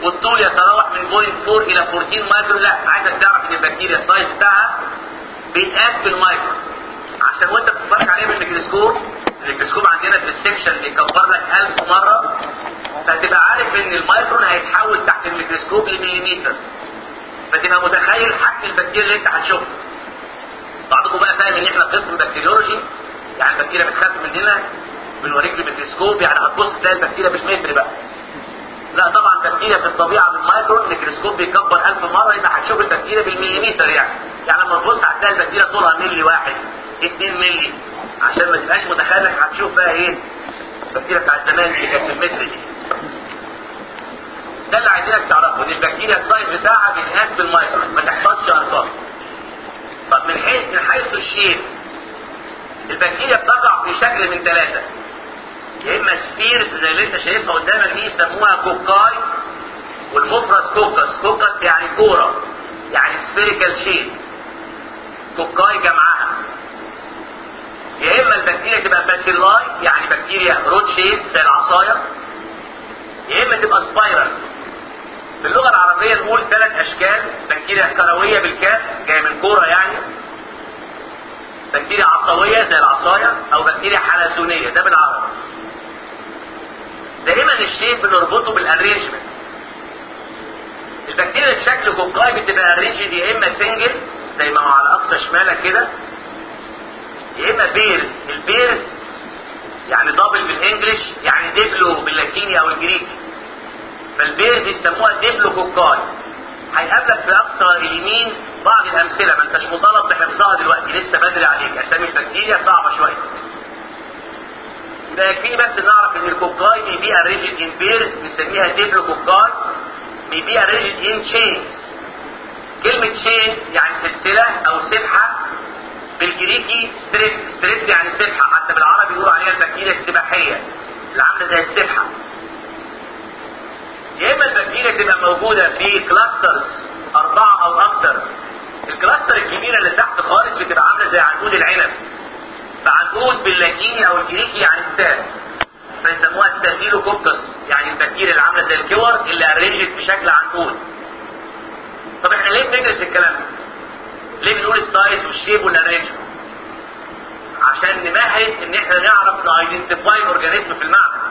والطول يتراوح من 0.4 الى 14 مايكرون لا عايزك تعرف ان البكتيريا السايز بتاعها بيتقاس بالمايكرون عشان وانت بتتفرج عليها بالميكروسكوب الميكروسكوب عندنا في السكشن بيكبر لك 1000 مره فتبقى عارف ان المايكرون هيتحول تحت الميكروسكوب لمليمتر فتبقى متخيل حجم البكتيريا اللي انت هتشوفها بعضكم بقى فاهم ان احنا قسم بكتيريولوجي يعني البكتيريا بتخاف مننا بنوريك بالميكروسكوب يعني هتبص تلاقي البكتيريا بالمتر بقى لا طبعا البكتيريا في الطبيعه بالمايكرون الميكروسكوب بيكبر 1000 مره يبقى هتشوف البكتيريا بالمليمتر يعني يعني لما تبص هتلاقي البكتيريا طولها ملي واحد 2 ملي عشان ما تبقاش متخيل انك هتشوف بقى ايه البكتيريا بتاعت زمان اللي كانت في المتر دي ده اللي عايزينك تعرفه ان البكتيريا السايز بتاعها بيتقاس بالمايكرون ما تحفظش ارقام طب من حيث من حيث الشيء البكتيريا بتقع في شكل من ثلاثه يا اما سفيرز زي اللي انت شايفها قدامك دي يسموها كوكاي والمفرد كوكس كوكس يعني كوره يعني سفيريكال شيب كوكاي جمعها يا اما البكتيريا تبقى باسيلاي يعني بكتيريا رود شيب زي العصايه يا اما تبقى سبايرال في اللغه العربيه نقول ثلاث اشكال بكتيريا كرويه بالكاف جايه من كوره يعني بكتيريا عصويه زي العصايه او بكتيريا حلزونيه ده بالعربي دائما الشيء بنربطه بالارينجمنت البكتيريا بشكل كوكاي بتبقى ارينجد يا اما سنجل زي ما هو على اقصى شمالك كده يا اما بيرز البيرز يعني دبل بالانجلش يعني ديبلو باللاتيني او الجريكي فالبيرز يسموها ديبلو كوكاي هيقابلك في اقصى اليمين بعض الامثله ما انتش مطالب بحفظها دلوقتي لسه بدري عليك اسامي البكتيريا صعبه شويه يبقى يكفيني بس نعرف ان الكوكاي may be arranged in pairs بنسميها ديبلو كوكاي may be arranged in chains كلمة chain يعني سلسلة او سبحة بالجريكي ستريب ستريب يعني سبحة حتى بالعربي يقولوا عليها البكتيريا السباحية اللي عاملة زي السبحة يا اما البكتيريا تبقى موجودة في كلاسترز اربعة او اكتر الكلاستر الكبيرة اللي تحت خالص بتبقى عاملة زي عنقود العنب فعنقود باللاتيني او الجريكي يعني الساب فيسموها ستافيلوكوكس يعني البكتيريا اللي عامله زي الكور اللي ارينجت بشكل عنقود طب احنا ليه بندرس الكلام ده؟ ليه بنقول السايز والشيب والارينجمنت؟ عشان نمهد ان احنا نعرف نايدنتيفاي اورجانيزم في المعمل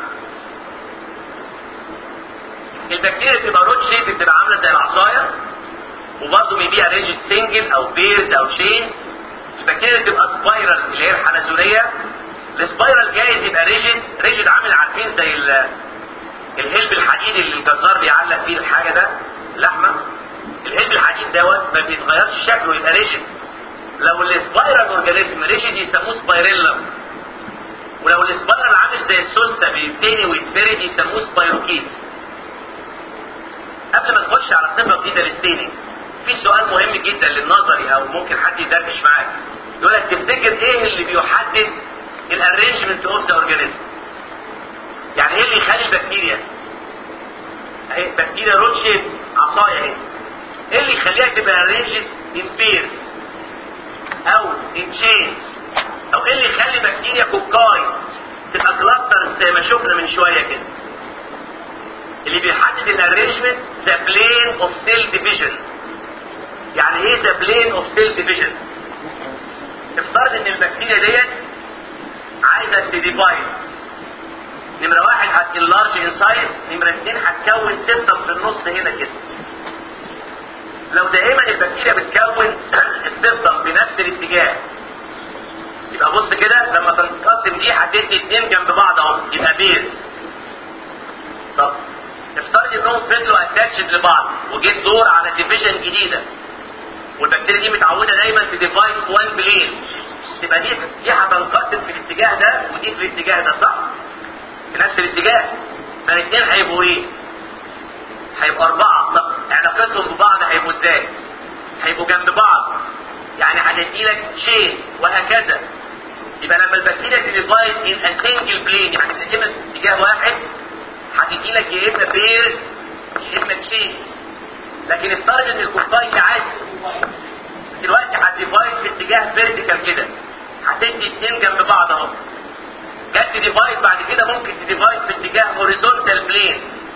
البكتيريا بتبقى رود شيب بتبقى عامله زي العصايه وبرضه بيبيع ريجد سنجل او بيرز او شين البكتيريا بتبقى سبايرال اللي هي الحلزونيه السبايرال جايز يبقى ريجد ريجد عامل عارفين زي الهلب الحديد اللي الجزار بيعلق فيه الحاجه ده اللحمه الهلب الحديد دوت ما بيتغيرش شكله يبقى ريجد لو السبايرال اورجانيزم ريجد يسموه سبايريلم ولو السبايرال عامل زي السوسته بيتني ويتفرد يسموه سبايروكيت قبل ما نخش على صفه جديده للستيننج في سؤال مهم جدا للنظري او ممكن حد يدردش معاك يقول لك تفتكر ايه اللي بيحدد الارينجمنت اوف ذا اورجانيزم يعني ايه اللي يخلي البكتيريا اهي بكتيريا رود شيب عصايه اهي ايه اللي يخليها تبقى ارينجد ان بيرز او ان تشينز او ايه اللي يخلي بكتيريا كوكاي تبقى كلاستر زي ما شفنا من شويه كده اللي بيحدد الارينجمنت ذا بلين اوف سيل ديفيجن يعني ايه ذا بلين اوف سيل ديفيجن افترض ان البكتيريا ديت عايزه تديفايد نمرة واحد هتنلارج ان سايز نمرة اتنين هتكون سيبتم في النص هنا كده لو دائما البكتيريا بتكون السيبتم بنفس الاتجاه يبقى بص كده لما تنقسم دي هتدي اتنين جنب بعض اهو يبقى بيز طب افترض انهم فضلوا اتاتشد لبعض وجيت دور على ديفيجن جديده والبكتيريا دي متعوده دايما في ديفايد في وان بلين تبقى دي دي هتنقسم في الاتجاه ده ودي في الاتجاه ده صح؟ في نفس الاتجاه فالاثنين هيبقوا ايه؟ هيبقوا أربعة طب علاقتهم ببعض هيبقوا ازاي؟ هيبقوا جنب بعض يعني هتدي لك شين وهكذا يبقى لما البكتيريا تديفايد ان ا سنجل بلين يعني تتم في اتجاه واحد هتدي لك يا اما بيرز يا اما تشينز لكن افترض ان الكوكاي عايز دلوقتي هتديفايد في اتجاه فيرتيكال كده هتدي اتنين جنب بعض اهو جت تديفايد بعد كده ممكن تديفايد في اتجاه هوريزونتال بلين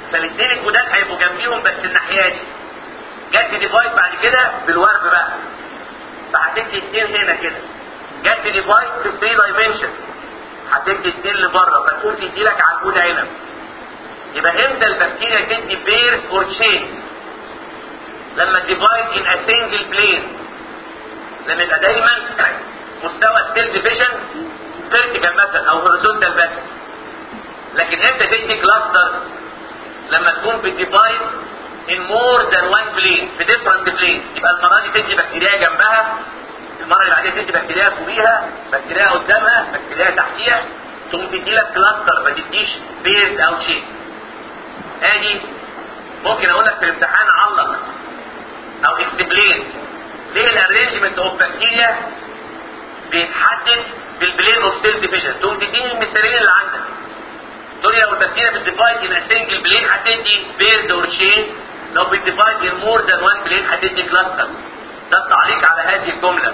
فالاثنين الجداد هيبقوا جنبيهم بس الناحيه دي جت ديفايد بعد كده بالورب بقى فهتدي اثنين هنا كده جت ديفايد في 3 دايمنشن هتدي اثنين لبره فتقول تدي لك عنقود عنب يبقى امتى البكتيريا تدي بيرز اور تشينز لما ديفايد ان ا سنجل بلين لما يبقى دايما مستوى السيل ديفيجن فيرتيكال مثلا او هوريزونتال بس لكن امتى تدي كلاسترز لما تكون بتديفايد in more than one plane في different planes يبقى المرة دي تدي بكتيريا جنبها المرة اللي بعدين تدي بكتيريا فوقيها بكتيريا قدامها بكتيريا تحتيها تقوم تدي لك كلاستر ما تديش بيرز او شيء ادي ممكن اقول لك في الامتحان علق او اكسبلين ليه الارينجمنت اوف بكتيريا بيتحدد بالبلين اوف سيل ديفيجن تقوم تديني المثالين اللي عندك دول لو البكتيريا بتديفايد ان سنجل بلين هتدي بيرز اور تشين لو بتديفايد ان مور ذان وان بلين هتدي كلاستر ده التعليق على هذه الجمله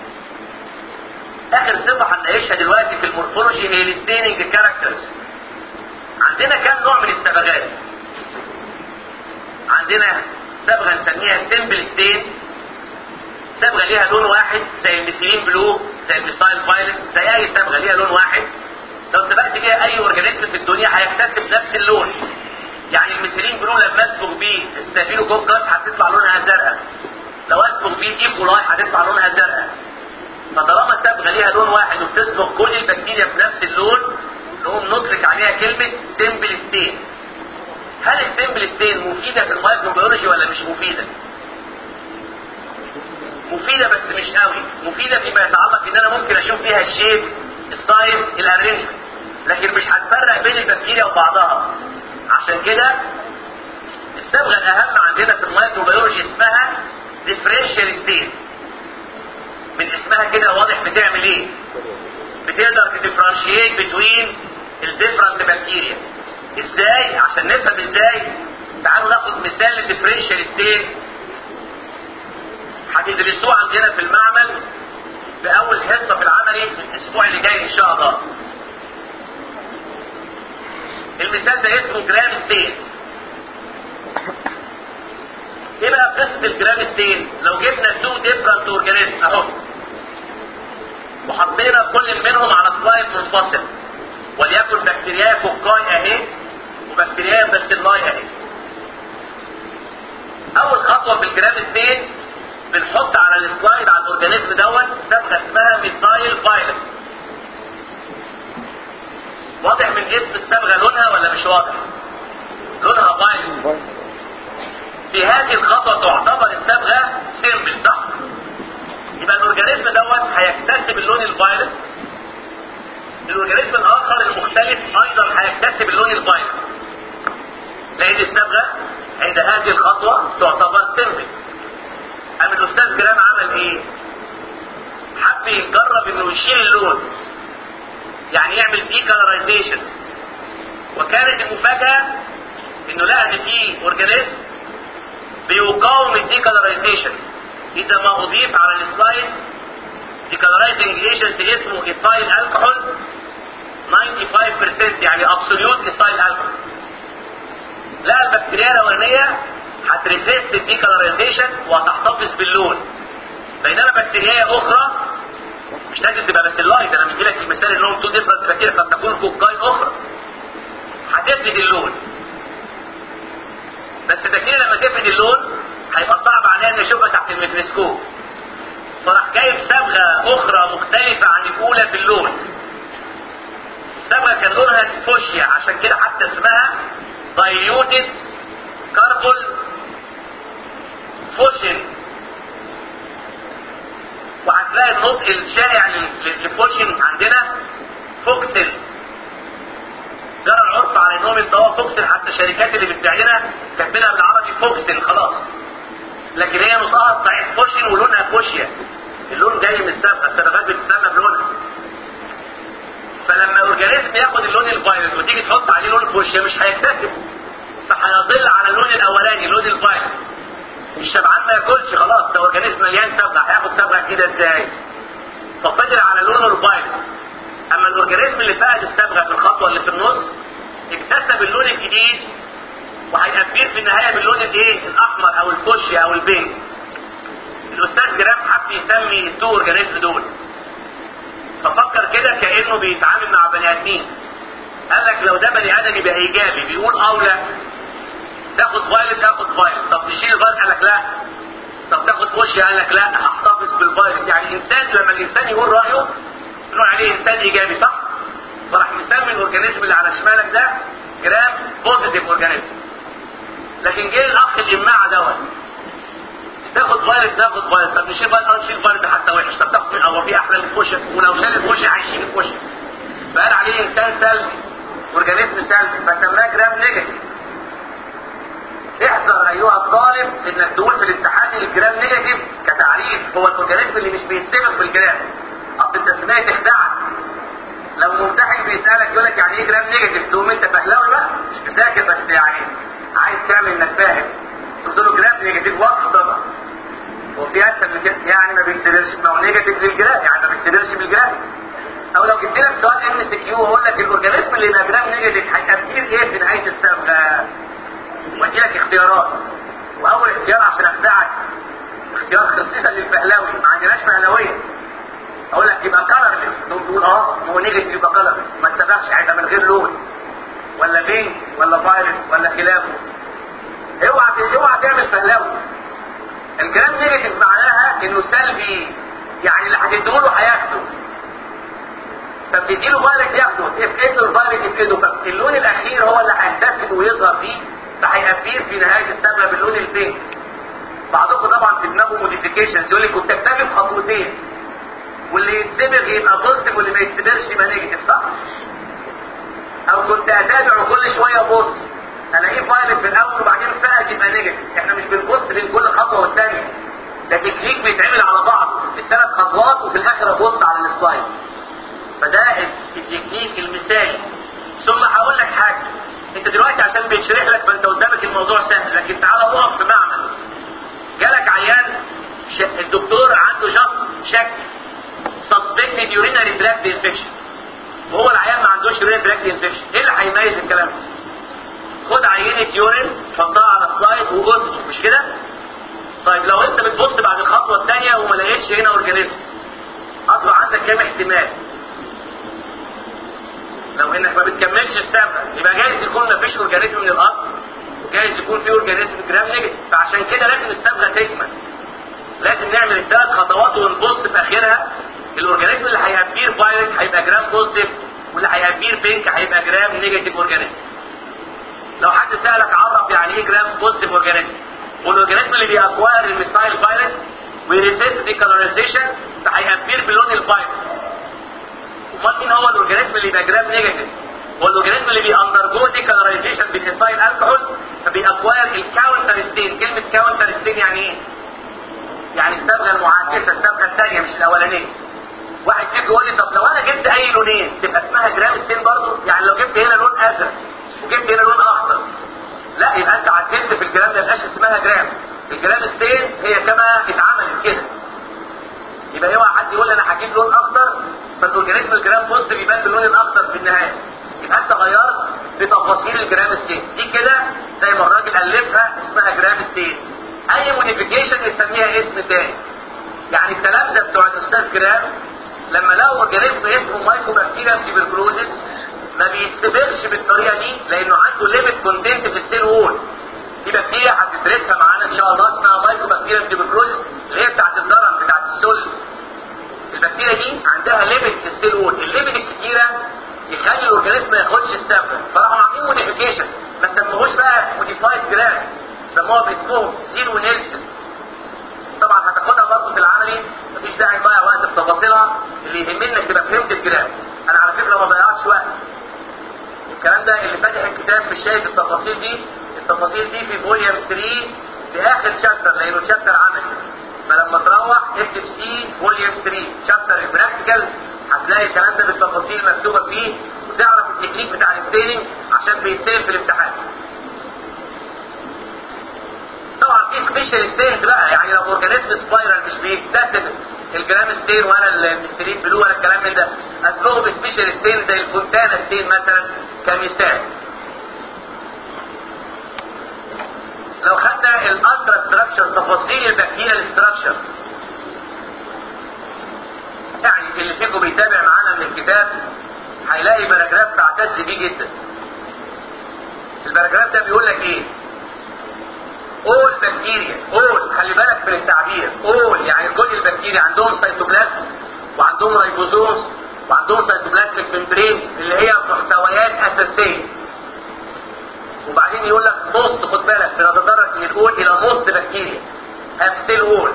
اخر صفه هنعيشها دلوقتي في المورفولوجي هي الستيننج كاركترز عندنا كام نوع من الصبغات عندنا صبغه نسميها سمبل ستين صبغه ليها لون واحد زي الميثيلين بلو زي الميثايل فايلت زي اي صبغه ليها لون واحد لو سبقت بيها اي اورجانيزم في الدنيا هيكتسب نفس اللون يعني الميثيلين بلو لما اسبغ بيه ستافيلوكوكس هتطلع لونها زرقاء لو اسبغ بيه ايكولاي هتطلع لونها زرقاء فطالما صبغه ليها لون واحد وبتصبغ كل البكتيريا بنفس اللون نقوم نطلق عليها كلمه سمبل ستين هل السمبل ستين مفيده في المايكروبيولوجي ولا مش مفيده؟ مفيده بس مش قوي مفيده فيما يتعلق ان انا ممكن اشوف فيها الشيب السايز الارينجمنت لكن مش هتفرق بين البكتيريا وبعضها عشان كده الصبغه الاهم عندنا في المايكروبيولوجي اسمها ديفرنشال ستيت من اسمها كده واضح بتعمل ايه بتقدر تديفرنشيت بتوين الديفرنت بكتيريا ازاي عشان نفهم ازاي تعالوا ناخد مثال للديفرنشال ستيت هتدرسوه عندنا في المعمل في اول حصه في العملي الاسبوع اللي جاي ان شاء الله المثال ده اسمه جرام ستين ايه بقى قصه الجرام ستين لو جبنا تو ديفرنت اورجانيزم اهو وحطينا كل منهم على سلايد منفصل وليكن بكتيريا كوكاي اهي وبكتيريا باسيلاي اهي اول خطوه في الجرام ستين بنحط على السلايد على الاورجانيزم دوت صبغه اسمها ميثايل فايلت واضح من اسم الصبغه لونها ولا مش واضح لونها فايلت في هذه الخطوه تعتبر الصبغه سيمبل صح يبقى الاورجانيزم دوت هيكتسب اللون الفايلت الاورجانيزم الاخر المختلف ايضا هيكتسب اللون الفايلت لان الصبغه عند هذه الخطوه تعتبر سيمبل قام الاستاذ جرام عمل ايه حب يجرب انه يشيل اللون يعني يعمل دي كالرايزيشن وكانت المفاجاه انه لقى ان في اورجانيزم بيقاوم الدي كالرايزيشن اذا ما اضيف على السلايد دي كالرايزنج ايجنت اسمه ايثايل الكحول 95% يعني ابسوليوت ايثايل الكحول لقى البكتيريا الاولانيه هتريزيست الديكالرايزيشن وهتحتفظ باللون بينما بكتيريا اخرى مش لازم تبقى باسيلاي ده انا مدي لك المثال انهم تو ديفرنت بكتيريا قد تكون كوكاي اخرى هتفقد اللون بس البكتيريا لما تفقد اللون هيبقى صعب عليها ان اشوفها تحت الميكروسكوب فراح جايب صبغه اخرى مختلفه عن الاولى في اللون الصبغه كان لونها فوشيا عشان كده حتى اسمها دايليوتد كاربون فوشن وهتلاقي النطق الشائع للفوشن عندنا فوكسل جرى العرف على انهم ينطقوها فوكسل حتى الشركات اللي بتبيع لنا كاتبينها بالعربي فوكسل خلاص لكن هي نطقها الصحيح فوشن ولونها فوشيا اللون جاي من الصبغه الصبغات بتسمى بلونها فلما اورجانيزم ياخد اللون الفايلت وتيجي تحط عليه لون فوشيا مش هيكتسب فهيضل على اللون الاولاني اللون الفايلت الشبعان ما ياكلش خلاص ده اورجانيزم مليان صبغه هياخد صبغه كده ازاي ففضل على لونه الفايلت اما الاورجانيزم اللي فقد الصبغه في الخطوه اللي في النص اكتسب اللون الجديد وهيأبير في النهايه باللون الايه الاحمر او الفوشيا او البينك الاستاذ جرام حب يسمي التو اورجانيزم دول ففكر كده كانه بيتعامل مع بني ادمين قال لك لو ده بني ادم يبقى ايجابي بيقول اه ولا تاخد فايلت تاخد فايلت طب تشيل الفايلت قال لك لا طب تاخد فوشيا قال لك لا هحتفظ بالفايلت يعني الانسان لما الانسان يقول رايه نقول عليه انسان ايجابي صح فراح مسمي الاورجانيزم اللي على شمالك ده جرام بوزيتيف اورجانيزم لكن جه الاخ الاماعه دوت تاخد فايروس تاخد فايروس طب نشيل فايروس نشيل فايروس حتى وحش طب تاخد هو في احلى من الكوشه ولو شال الكوشه هيشيل الكوشه فقال عليه انسان سلبي اورجانيزم سلبي فسماه جرام نيجاتيف احذر ايها الطالب انك تقول في الامتحان الجرام نيجاتيف كتعريف هو الاورجانيزم اللي مش بيتسبب في الجرام اصل التسميه تخدعك لو ممتحن بيسالك يقول لك يعني ايه جرام نيجاتيف تقوم انت فهلاوي بقى مش مذاكر بس يعني عايز تعمل انك فاهم قلت له جرام نيجاتيف واضح طبعا وفي اسهل من كده يعني ما بيتسببش ما هو نيجاتيف للجرام يعني ما بيتسببش بالجرام او لو جبت لك سؤال ام سي كيو واقول لك الاورجانيزم اللي يبقى جرام نيجاتيف هيأثير ايه في نهايه الصبغه وادي لك اختيارات واول اختيار عشان اخدعك اختيار خصيصا للفهلاوي ما عندناش فهلاويه اقول لك يبقى كلرلس تقوم تقول اه هو نيجاتيف يبقى كلرلس ما تسبقش هيبقى من غير لون ولا بينك ولا فايلت ولا خلافه اوعى اوعى تعمل فهلاوي الجرام نيجاتيف معناها انه سلبي يعني اللي هتديله هياخده فبتديله فايلت ياخده افقده الفايلت يفقده فاللون الاخير هو اللي هينتسب ويظهر فيه فهيأبير في نهايه السبله باللون البينك بعضكم طبعا في دماغه موديفيكيشنز يقول لك كنت اكتفي بخطوتين واللي يتسبغ يبقى بوزيتيف واللي ما يتسبغش يبقى نيجاتيف صح؟ او كنت اتابع وكل شويه ابص الاقيه فايلت في الاول وبعدين فقد يبقى نيجاتيف احنا مش بنبص بين كل خطوه والثانيه ده تكنيك بيتعمل على بعض الثلاث خطوات وفي الاخر ابص على السلايد فده التكنيك المثالي ثم هقول لك حاجه انت دلوقتي عشان بيتشرح لك فانت قدامك الموضوع سهل لكن تعالى اقف في معمل جالك عيان الدكتور عنده شخص شك suspected urinary tract infection وهو العيان ما عندوش urinary tract infection ايه اللي هيميز الكلام ده خد عينة يورين حطها على السلايد وقصه مش كده طيب لو انت بتبص بعد الخطوة الثانية وما لقيتش هنا اورجانيزم اصبح عندك كام احتمال لو انك ما بتكملش السبب يبقى جايز يكون ما فيش اورجانيزم من الاصل جايز يكون في اورجانيزم جرام نيجاتيف فعشان كده لازم الصبغه تكمل لازم نعمل الثلاث خطوات ونبص في اخرها الاورجانيزم اللي هيأبير فايلت هيبقى جرام بوزيتيف واللي هيأبير بينك هيبقى جرام نيجاتيف اورجانيزم لو حد سألك عرف يعني ايه جرام بوزيتيف اورجانيزم والاورجانيزم اللي بيأكواير الميثايل فايلت ويريسيست ديكالوريزيشن هيأبير بلون الفايلت امال مين هو الاورجانيزم اللي يبقى جرام نيجاتيف هو الاورجانيزم اللي بيأندرجو ديكالوريزيشن بالميثايل الكحول فبيأكواير الكاونتر ستين كلمة كاونتر ستين يعني ايه؟ يعني الصبغه المعاكسه الصبغه الثانيه مش الاولانيه واحد يجي يقول لي طب لو انا جبت اي لونين تبقى اسمها جرام ستين برضه يعني لو جبت هنا لون ازرق وجبت هنا لون اخضر لا يبقى انت عدلت في الجرام ما يبقاش اسمها جرام الجرام ستين هي كما اتعملت كده يبقى اوعى حد يقول لي انا هجيب لون اخضر فالاورجانيزم الجرام بوزيتيف يبان باللون الاخضر في النهايه يبقى انت غيرت في تفاصيل الجرام ستين دي كده زي ما الراجل الفها اسمها جرام ستين اي موديفيكيشن يسميها اسم تاني يعني التلامذه بتوع الاستاذ جرام لما لقوا اورجانيزم اسمه مايكوبكتيريا تيبركلوزيس ما بيتسبغش بالطريقه دي لانه عنده ليميت كونتنت في السيل وول في بكتيريا هتدرسها معانا ان شاء الله اسمها مايكوبكتيريا تيبركلوزيس اللي هي بتاعت الضرر بتاعت السل البكتيريا دي عندها ليميت في السيل وول الليميت الكتيره يخلي الاورجانيزم ما ياخدش السبب فراحوا عاملين موديفيكيشن ما سموهوش بقى موديفايد جرام سموها باسمهم زين ونيلسون طبعا هتاخدها برضه في العملي مفيش داعي نضيع وقت في تفاصيلها اللي يهمني انك تبقى فهمت الجرام انا على فكره ما ضيعتش وقت الكلام ده اللي فاتح الكتاب مش شايف التفاصيل دي التفاصيل دي في فوليوم 3 في اخر شابتر لانه شابتر عملي فلما تروح اكتب سي فوليوم 3 شابتر البراكتيكال هتلاقي الكلام ده بالتفاصيل مكتوبه فيه وتعرف التكنيك بتاع الستيننج عشان بيتسال في الامتحان طبعا في سبيشال ستينز بقى يعني لو اورجانيزم سبايرال مش بيكتسب الجرام ستين ولا المستريت بلو ولا الكلام من ده هتلاقوا سبيشال ستين زي الفونتانا ستين مثلا كمثال الالترا ستراكشر تفاصيل البكتيريا ستراكشر يعني اللي فيكم بيتابع معانا من الكتاب هيلاقي باراجراف بعتز بيه جدا الباراجراف ده بيقول لك ايه اول بكتيريا اول خلي بالك من التعبير اول يعني كل البكتيريا عندهم سيتوبلازم وعندهم رايبوزومز وعندهم سيتوبلازميك ممبرين اللي هي محتويات اساسيه وبعدين يقول لك موست خد بالك بنتدرج من الاول الى موست بكتيريا هاف سيل وول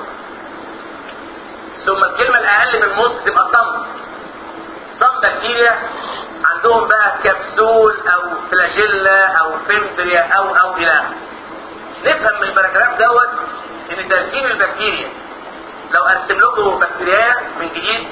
ثم الكلمه الاقل من موست تبقى صم صم بكتيريا عندهم بقى كبسول او فلاجيلا او فيمبريا او او الى اخره نفهم من الباراجراف دوت ان تركيب البكتيريا لو ارسم لكم بكتيريا من جديد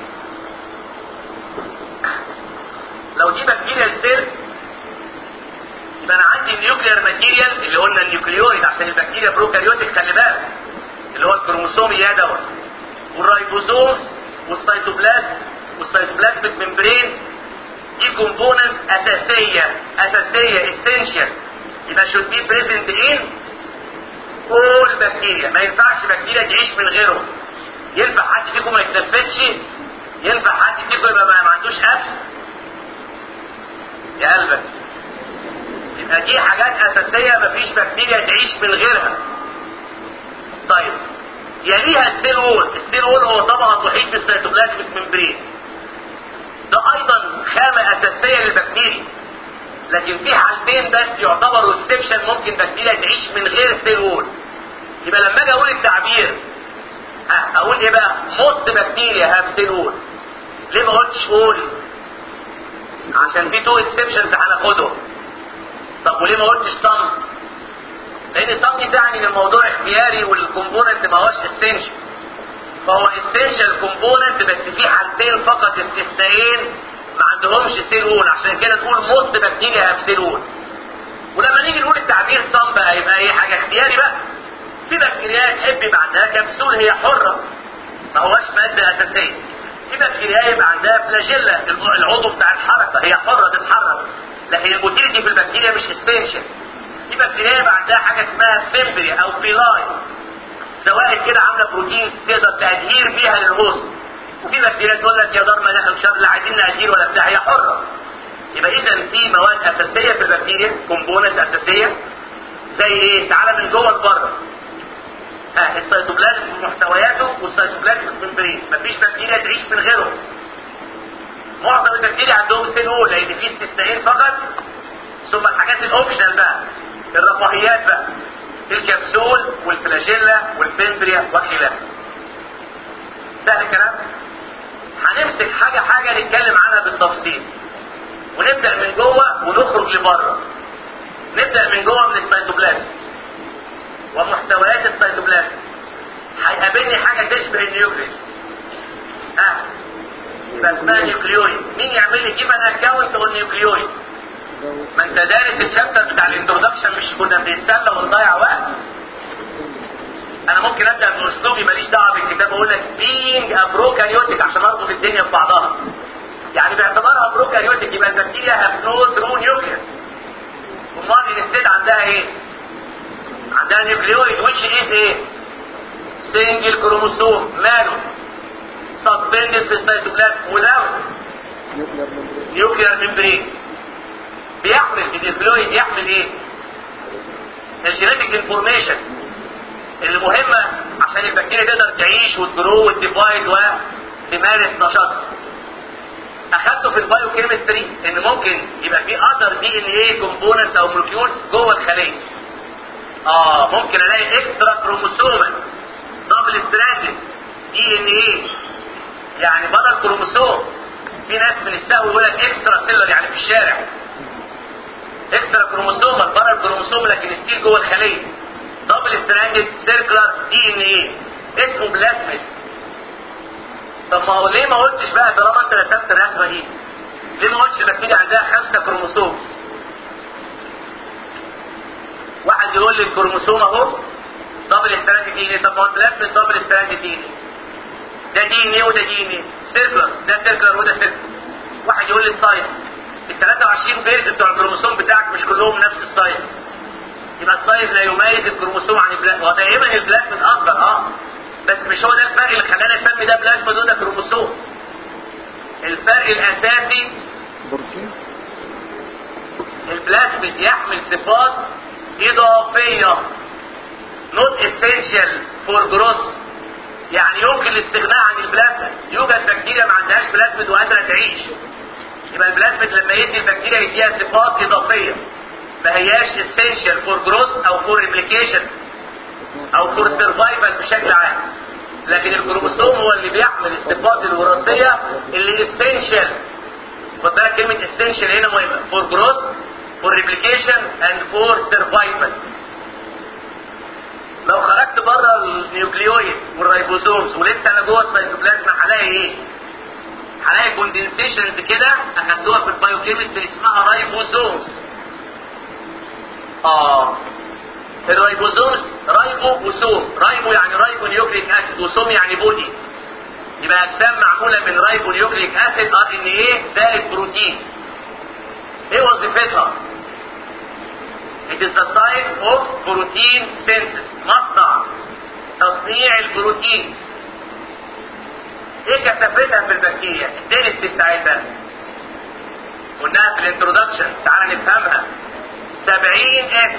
لو دي بكتيريا السيل يبقى انا عندي النيوكليير ماتيريال اللي قلنا النيوكليويد عشان البكتيريا بروكاريوتيك خلي بالك اللي هو الكروموسوم يا دوت والرايبوزومز والسيتوبلازم والسيتوبلازميك ممبرين دي كومبوننتس اساسيه اساسيه essential يبقى should be present in all بكتيريا ما ينفعش بكتيريا تعيش من غيره ينفع حد فيكم ما يتنفسش ينفع حد فيكم يبقى ما عندوش اكل يا قلبك يبقى دي حاجات اساسيه مفيش بكتيريا تعيش من غيرها طيب يليها السيل وول السيل وول هو طبقه تحيط بالسيتوبلازميك ممبرين ده ايضا خامه اساسيه للبكتيريا لكن في حالتين بس يعتبروا اكسبشن ممكن بكتيريا تعيش من غير السيل وول يبقى لما اجي اقول التعبير اه اقول ايه بقى موست بكتيريا هاف سيل وول ليه ما قلتش وول عشان في تو اكسبشنز هناخدهم طب وليه ما قلتش صم لان صم دي تعني ان الموضوع اختياري والكومبوننت ما هوش اسينشال فهو اسينشال كومبوننت بس في حالتين فقط استثنائين ما عندهمش سيل وول عشان كده تقول موست بكتيريا هاف سيل وول ولما نيجي نقول التعبير صم بقى يبقى ايه حاجه اختياري بقى في بكتيريا تحب يبقى عندها كبسول هي حره ما هوش ماده اساسيه في بكتيريا يبقى عندها فلاجيلا العضو بتاع الحركه هي حره تتحرك لكن الموتيليتي في البكتيريا مش اسينشال في بكتيريا يبقى عندها حاجه اسمها فيمبريا او بيلاي زوائد كده عامله بروتينز تقدر تادهير بيها للهوست وفي بكتيريا تقول لك يا دار ما لا مش لا عايزين نادير ولا بتاع هي حره يبقى اذا في مواد اساسيه في البكتيريا كومبوننتس اساسيه زي ايه تعالى من جوه لبره ها السيتوبلازم محتوياته والسيتوبلازم الممبرين مفيش بكتيريا تعيش من غيره معظم البكتيريا عندهم سيل وول لان في استثنائين فقط ثم الحاجات الاوبشنال بقى الرفاهيات بقى الكبسول والفلاجيلا والفيمبريا وخلافه سهل الكلام هنمسك حاجة حاجة نتكلم عنها بالتفصيل ونبدأ من جوه ونخرج لبره نبدأ من جوه من السيتوبلازم ومحتويات السيتوبلازم هيقابلني حاجة تشبه النيوكليس ها يبقى اسمها نيوكليويد مين يعمل لي جيب انا اكونت اون نيوكليويد ما انت دارس الشابتر بتاع الانترودكشن مش كنا بنتسلى ونضيع وقت انا ممكن ابدا باسلوبي ماليش دعوه بالكتاب اقول لك بينج ابروكاريوتيك عشان اربط الدنيا ببعضها يعني باعتبارها بروكاريوتيك يبقى البكتيريا هاف نو ثرو نيوكليس امال الانستيد عندها ايه؟ عندها نيوكليويد ويتش از ايه؟ سنجل كروموسوم ماله؟ سسبندد في السيتوبلازم without نيوكلير ممبرين بيحمل النيوكليويد يحمل ايه؟ الجينيتك انفورميشن اللي مهمة عشان البكتيريا تقدر تعيش وتجرو وتديفايد وتمارس نشاطها. اخدته في البايو كيمستري ان ممكن يبقى في اذر دي ان ايه كومبوننتس او مولكيولز جوه الخليه. اه ممكن الاقي اكسترا كروموسومال دبل ستراندد دي ان ايه يعني بدل كروموسوم في ناس من السهو يقول لك اكسترا سيلر يعني في الشارع اكسترا كروموسومال بدل كروموسوم لكن ستيل جوه الخليه دبل ستراندد سيركلر دي ان ايه اسمه بلازميد طب ما هو ليه ما قلتش بقى طالما انت رسمت الرسمه دي ليه ما قلتش البكتيريا عندها خمسه كروموسوم واحد يقول لي الكروموسوم اهو دبل ستراند دي ان ايه طب ما هو البلازميد دبل ستراند دي ان ايه ده دي ان ايه وده دي ان ايه سيركلر ده سيركلر وده سيركلر واحد يقول لي السايز ال 23 بيرز بتوع الكروموسوم بتاعك مش كلهم نفس السايز يبقى السايز لا يميز الكروموسوم عن البلازما هو دائما البلازما اصغر اه بس مش هو ده الفرق اللي خلاني اسمي ده بلازما وده كروموسوم الفرق الاساسي بروتين البلازميد يحمل صفات اضافيه not essential for growth يعني يمكن الاستغناء عن البلازميد يوجد بكتيريا ما عندهاش بلازميد وقادره تعيش يبقى البلازميد لما يدي البكتيريا يديها صفات اضافيه ما هياش essential for growth او for replication او for survival بشكل عام لكن الكروموسوم هو اللي بيحمل الصفات الوراثيه اللي essential خد بالك كلمه essential هنا مهمه for growth for replication and for survival لو خرجت بره النيوكليويد والرايبوزومز ولسه انا جوه السيتوبلازم هلاقي ايه؟ هلاقي كوندنسيشنز كده اخدوها في البايوكيمستري اسمها رايبوزومز اه الرايبوزومز رايبو وسوم رايبو يعني رايبو نيوكليك اسيد وسوم يعني بودي يبقى اجسام معموله من رايبو نيوكليك اسيد ار ان ايه زائد بروتين ايه وظيفتها؟ It is the site of protein synthesis مصنع تصنيع البروتين ايه كثافتها في البكتيريا الدنس بتاعتها قلناها في الانترودكشن تعال نفهمها 70 اس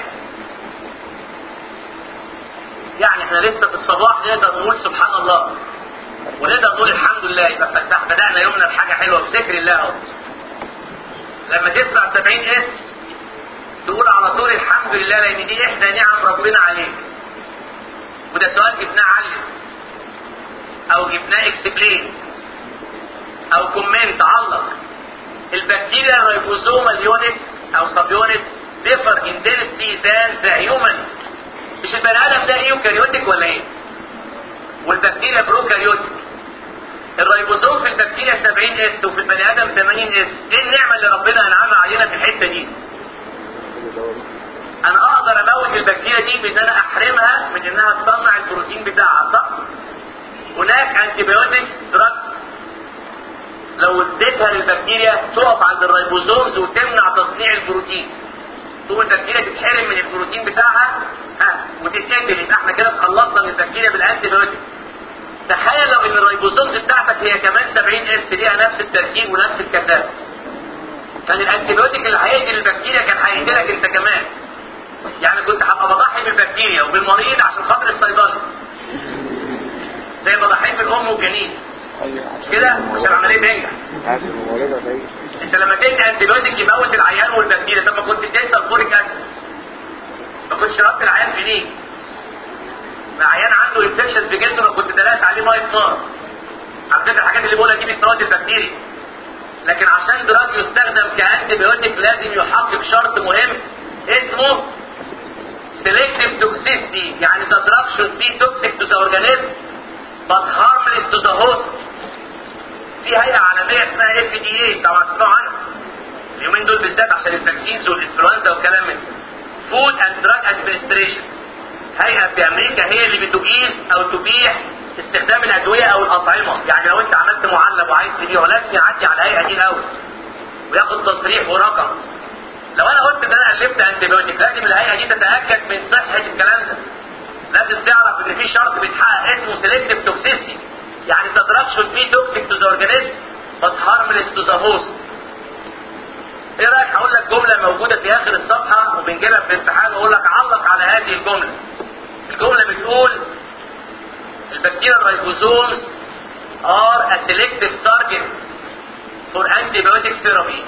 يعني احنا لسه في الصباح نقدر نقول سبحان الله ونقدر نقول الحمد لله يبقى فتح بدأنا يومنا بحاجة حلوة بذكر الله اهو لما تسمع 70 اس تقول على طول الحمد لله لان دي احدى نعم ربنا عليك وده سؤال جبناه علم او جبناه اكسبلين او كومنت علق البكتيريا الريبوزوم اليونت او سب يونت differ in density than the human مش البني ادم ده ايوكاريوتيك ولا ايه؟ والبكتيريا بروكاريوتيك الريبوزوم في البكتيريا 70 اس وفي البني ادم 80 اس ايه النعمه اللي ربنا انعمها علينا في الحته دي؟ انا اقدر اموت البكتيريا دي بان انا احرمها من انها تصنع البروتين بتاعها صح؟ هناك انتيبيوتكس دراجز لو اديتها للبكتيريا تقف عند الريبوزومز وتمنع تصنيع البروتين تقوم البكتيريا تتحرم من البروتين بتاعها ها وتتقتل يبقى احنا كده خلصنا من البكتيريا بالانتيبيوتكس تخيل لو ان الريبوزومز بتاعتك هي كمان 70 اس ليها نفس التركيب ونفس الكثافه كان الانتيبيوتيك اللي هيقتل البكتيريا كان هيقتلك انت كمان يعني كنت هبقى بضحي بالبكتيريا وبالمريض عشان خاطر الصيدلي زي ما ضحيت بالام والجنين ايوه مش كده عشان العمليه تنجح عشان الممرضة دي انت لما تدي انتيبيوتيك يموت العيان والبكتيريا طب ما كنت اديت سلفوريك اسيد ما كنتش ربطت العيان في ليه ما عيان عنده انفكشن في جلده ما كنت دلقت عليه ميه نار على فكره الحاجات اللي بقولها دي بتموت البكتيريا لكن عشان دراج يستخدم كانتيبيوتيك لازم يحقق شرط مهم اسمه selective toxicity يعني the drug should be toxic to the organism but harmless to the host في هيئة عالمية اسمها اف دي اي طبعا تسمعوا عنها اليومين دول بالذات عشان الفاكسينز والانفلونزا والكلام من فود اند دراج ادمنستريشن هيئة في امريكا هي اللي بتجيز او تبيح استخدام الادوية او الاطعمة يعني لو انت عملت معلب وعايز تبيعه لازم يعدي على الهيئة دي الاول وياخد تصريح ورقم لو انا قلت ان انا قلبت انتيبيوتيك لازم الهيئة دي تتأكد من صحة الكلام ده لازم تعرف ان في شرط بيتحقق اسمه سيلكتيف توكسيستي يعني the drug should be toxic to the organism but harmless to the host ايه رايك هقول لك جمله موجوده في اخر الصفحه وبنجيبها في الامتحان واقول لك علق على هذه الجمله الجمله بتقول البكتيريا الريبوزومز are a selective target for antibiotic therapy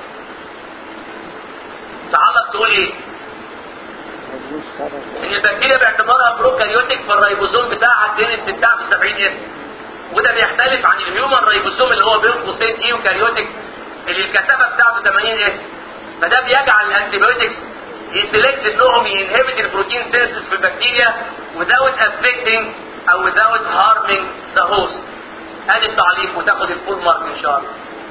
تعلق تقول ايه مظبوط طبعا ان البكتيريا باعتبارها بروكاريوتيك فالريبوزوم بتاعها الدنس بتاعته 70 اس وده بيختلف عن الهيومن ريبوسوم اللي هو بين قوسين ايوكاريوتيك اللي الكثافه بتاعته 80 اس فده بيجعل الانتيبيوتكس يسلكت انهم ينهبت البروتين سينسس في البكتيريا without affecting او without harming the host ادي التعليق وتاخد الفول مارك ان شاء الله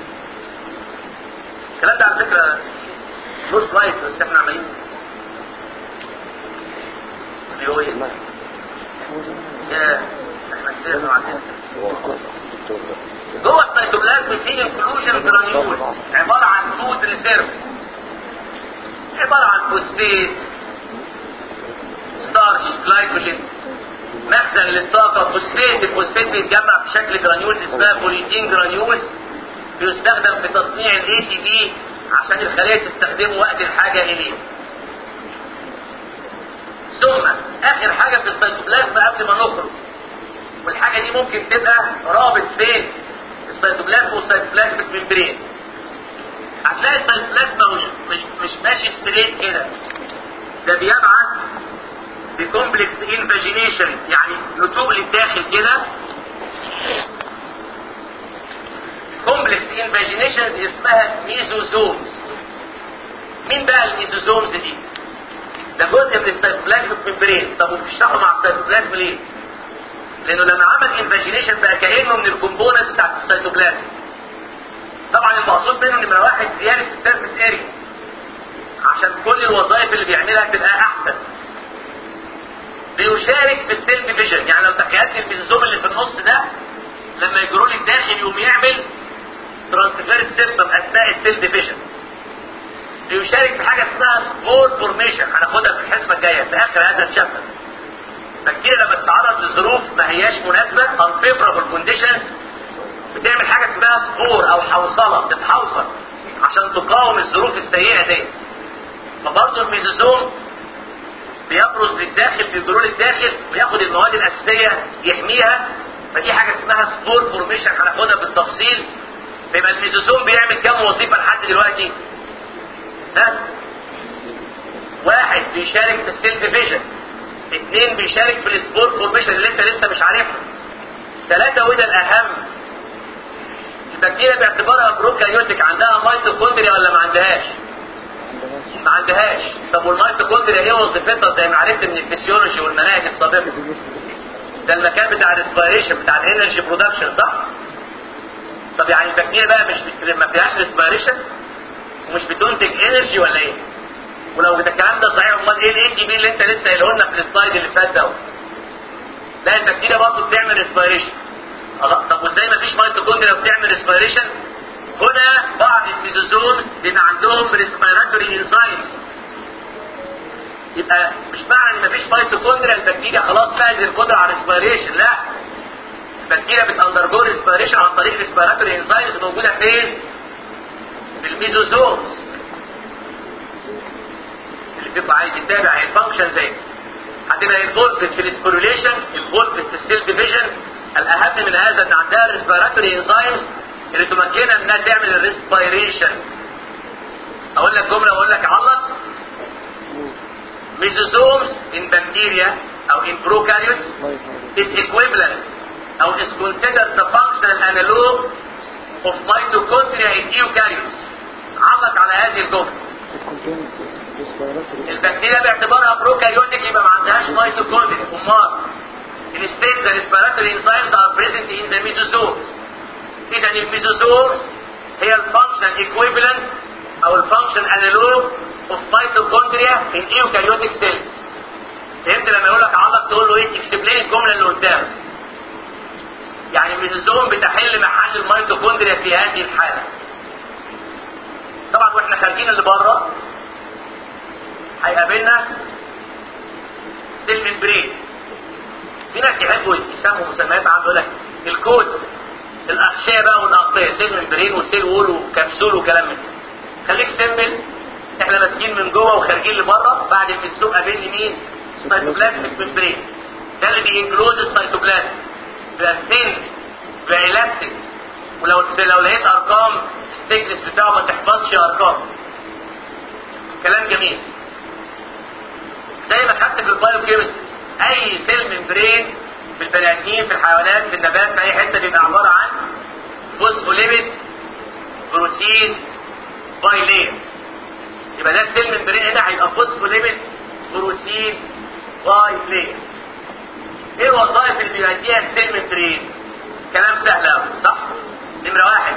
الكلام ده على فكره مش كويس بس احنا عمالين بيقول لا يا احنا كتير عندنا دكتور جوه السيتوبلازم في انكلوجن جرانيولز عباره عن فود ريسيرف عباره عن فوسفيت ستارش جلايكوجين مخزن للطاقة فوسفات الفوسفات بيتجمع في شكل جرانيولز اسمها بوليتين جرانيولز بيستخدم في تصنيع الاي تي بي عشان الخلية تستخدمه وقت الحاجة اليه ثم اخر حاجة في السيتوبلازم قبل ما نخرج والحاجة دي ممكن تبقى رابط بين السيتوبلازم والسيتوبلازميك ممبرين هتلاقي السيتوبلازم مش مش مش ماشي ستريت كده ده بيبعت بكومبلكس انفاجينيشن يعني نتوء للداخل كده كومبلكس انفاجينيشن اسمها ميزوزومز مين بقى الميزوزومز دي ده جزء من السيتوبلازم ممبرين طب وبتشرحه مع السيتوبلازم ليه لانه لما عمل انفاجينيشن بقى كانه من الكومبوننتس بتاعت السيتوبلازم طبعا المقصود منه نمره واحد زياده السيرفيس اريا عشان كل الوظائف اللي بيعملها تبقى احسن بيشارك في السيل ديفيجن يعني لو تخيلت الميزوزوم اللي في النص ده لما يجروا لي الداخل يقوم يعمل ترانسفير سيستم اثناء السيل ديفيجن بيشارك في حاجه اسمها سبور فورميشن هناخدها في الحصه الجايه في اخر هذا الشابتر فكتير لما تتعرض لظروف ما هياش مناسبه unfavorable conditions بتعمل حاجه اسمها سبور او حوصله بتتحوصل عشان تقاوم الظروف السيئه دي فبرضه الميزوزوم بيبرز للداخل بيجروا للداخل وياخد المواد الاساسيه يحميها فدي حاجه اسمها سبور فورميشن هناخدها بالتفصيل يبقى الميزوزوم بيعمل كام وظيفه لحد دلوقتي؟ ها؟ واحد بيشارك في السيل ديفيجن اثنين بيشارك في السبور فورميشن اللي انت لسه مش عارفها ثلاثة وده الأهم البكتيريا باعتبارها بروكاريوتيك عندها ميتوكوندريا ولا ما عندهاش؟ ما عندهاش طب والميتوكوندريا ايه وظيفتها زي ما عرفت من الفسيولوجي والمناهج السابقة ده المكان بتاع الريسبيريشن بتاع الانرجي برودكشن صح؟ طب يعني البكتيريا بقى مش بت... ما فيهاش ريسبيريشن ومش بتنتج انرجي ولا ايه؟ ولو ده الكلام ده صحيح امال ايه الاي تي بي اللي انت لسه قايله لنا في السلايد اللي فات ده لا البكتيريا برضه بتعمل ريسبيريشن خلاص طب وازاي ما فيش ميتوكوندريا بتعمل ريسبيريشن هنا بعض الميزوزومز بيبقى عندهم ريسبيراتوري انزيمز يبقى مش معنى ان مفيش ميتوكوندريا البكتيريا خلاص فقدت القدره على الريسبيريشن لا البكتيريا بتاندرجو ريسبيريشن عن طريق ريسبيراتوري انزيمز موجوده فين؟ في الميزوزومز اللي بيبقى عايز يتابع الفانكشن زي هتبقى انفولفد في السبيروليشن انفولفد في السيل ديفيجن الاهم من هذا ان عندها ريسبيراتوري انزيمز اللي تمكنها انها تعمل الريسبيريشن اقول لك جمله واقول لك علق mesosomes in bacteria او in prokaryotes is equivalent او is considered the functional analog of mitochondria in eukaryotes علق على هذه الجمله البكتيريا باعتبارها بروكاريوتيك يبقى ما عندهاش ميتوكوندريا امال instead the respiratory enzymes are present in the mesosomes اذا الميزوزومز هي الفانكشنال ايكويفالنت او الفانكشن انالوج اوف ميتوكوندريا في الايوكاريوتيك سيلز فهمت لما يقول لك عضك تقول له ايه اكسبلين الجمله اللي قدامك يعني الميزوزوم بتحل محل الميتوكوندريا في هذه الحاله طبعا واحنا خارجين اللي بره هيقابلنا سيل ممبرين في ناس يحبوا يسموا مسميات عنده يقول لك الكود الاغشيه بقى والاغطيه سيل ممبرين وسيل وول وكبسول وكلام من ده خليك سيمبل احنا ماسكين من جوه وخارجين لبره بعد المسوق قابلني مين؟ سيتوبلازميك ممبرين ده اللي بينكلود السيتوبلازم بيبقى ثين بيبقى الاستيك ولو لو لقيت ارقام الثيكنس بتاعه ما تحفظش ارقام كلام جميل زي ما خدت في البايو كيمستري اي سيل ممبرين في البني ادمين في الحيوانات في النبات في اي حته بيبقى عباره عن فوسفوليبيد بروتين بايلين يبقى ده السيل ممبرين هنا هيبقى فوسفوليبيد بروتين بايلين ايه الوظائف اللي بيؤديها السيل ممبرين كلام سهل قوي صح نمره واحد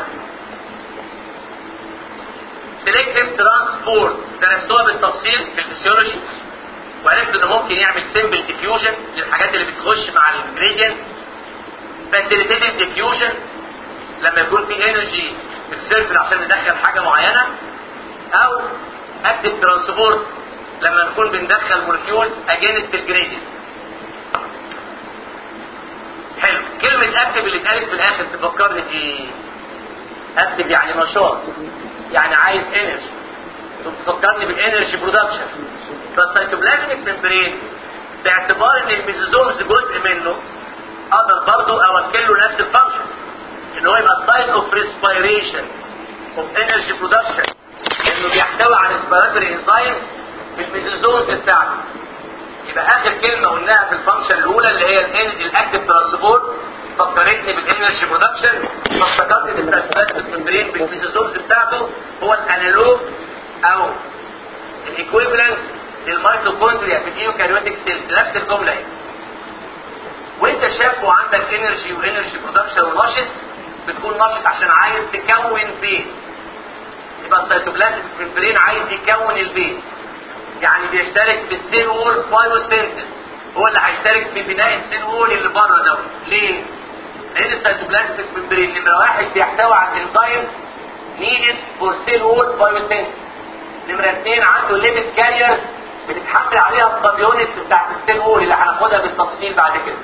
سيلكتيف ترانسبورت درستوها بالتفصيل في الفسيولوجي وعرفت انه ممكن يعمل سيمبل ديفيوجن للحاجات اللي بتخش مع الانجريدينت فاسيليتيد ديفيوجن لما يكون في انرجي اكسيرفل عشان ندخل حاجه معينه او اكتف ترانسبورت لما نكون بندخل مولكيولز اجينست الجريدينت حلو كلمة اكتف اللي اتقالت في الاخر تفكرني بايه؟ اكتف يعني نشاط يعني عايز انرجي تفكرني بالانرجي برودكشن فالسيتوبلازميك ممبرين باعتبار ان الميزوزومز جزء منه اقدر برضه اوكل له نفس الفانكشن ان هو يبقى سايت اوف ريسبيريشن اوف انرجي برودكشن انه بيحتوي على ريسبيراتوري انزايمز في الميزوزومز بتاعته يبقى اخر كلمه قلناها في الفانكشن الاولى اللي هي الاكتف ترانسبورت فكرتني بالانرجي برودكشن فافتكرت ان السيتوبلازميك ممبرين بالميزوزومز بتاعته هو الانالوج او الايكويفالنت للميتوكوندريا في الايوكاريوتيك سيلز نفس الجمله هي وانت شاف وعندك انرجي وانرجي برودكشن ونشط بتكون نشط عشان عايز تكون بيت يبقى السيتوبلازم ممبرين عايز يكون البيت يعني بيشترك في السيل وول بايوسينثيس هو اللي هيشترك في بناء السيل وول اللي بره ده ليه؟ لان السيتوبلازم ممبرين نمره واحد بيحتوي على الانزيمز needed for cell wall biosynthesis نمرة اثنين عنده ليميت كارير بتتحمل عليها الصابيونتس بتاعت السيل وول اللي هناخدها بالتفصيل بعد كده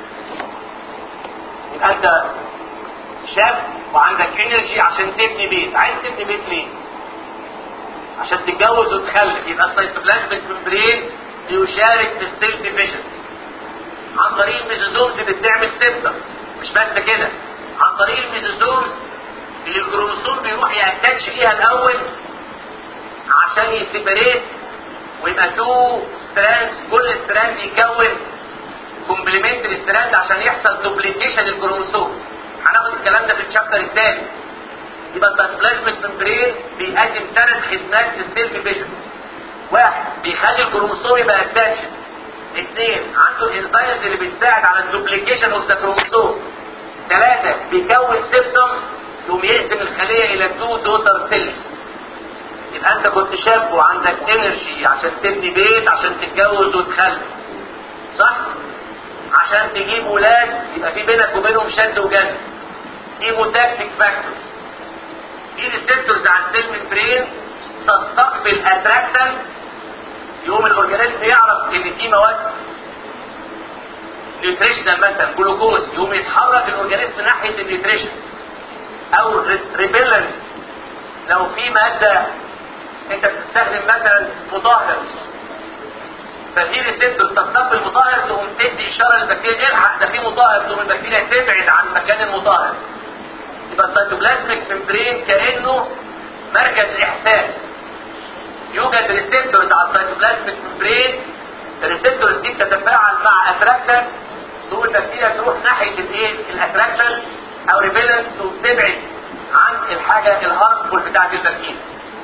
يبقى انت شاب وعندك انرجي عشان تبني بيت عايز تبني بيت ليه عشان تتجوز وتخلف يبقى السيتوبلازميك ممبرين بيشارك في السيل ديفيجن عن طريق الميزوزومز اللي بتعمل سيبتا مش بس كده عن طريق الميزوزومز اللي الكروموسوم بيروح يأتاتش ليها الاول عشان يسيبريت ويبقى تو ستراندز كل ستراند يكون كومبلمنتري ستراند عشان يحصل دوبليكيشن للكروموسوم هناخد الكلام ده في الشابتر الثاني يبقى السيتوبلازميك ممبرين بيقدم ثلاث خدمات للسيل ديفيجن واحد بيخلي الكروموسوم يبقى اتاتشد اثنين عنده الانزيمز اللي بتساعد على الدوبليكيشن اوف ذا كروموسوم ثلاثه بيكون سيبتم يقوم يقسم الخليه الى تو دوتر سيلز يبقى انت كنت شاب وعندك انرجي عشان تبني بيت عشان تتجوز وتخلف صح عشان تجيب ولاد يبقى في بينك وبينهم شد وجذب ايموتاكتيك فاكتورز في ريسبتورز على السيل ممبرين تستقبل اتراكتن يقوم الاورجانيزم يعرف ان في مواد نيوتريشنال مثلا جلوكوز يقوم يتحرك الاورجانيزم ناحيه النيوتريشن او ريبيلنت لو في ماده انت بتستخدم مثلا مطهر ففي ريسبتور تستقبل مطهر تقوم تدي اشاره للبكتيريا الحق ده في مطهر تقوم البكتيريا تبعد عن مكان المطهر يبقى السيتوبلازميك ممبرين كانه مركز احساس يوجد ريسبتورز على السيتوبلازميك ممبرين الريسبتورز دي بتتفاعل مع اتراكتنس تقول البكتيريا تروح ناحيه الايه الاتراكشن او ريبيلنس تقوم تبعد عن الحاجه الهارمفول بتاعت البكتيريا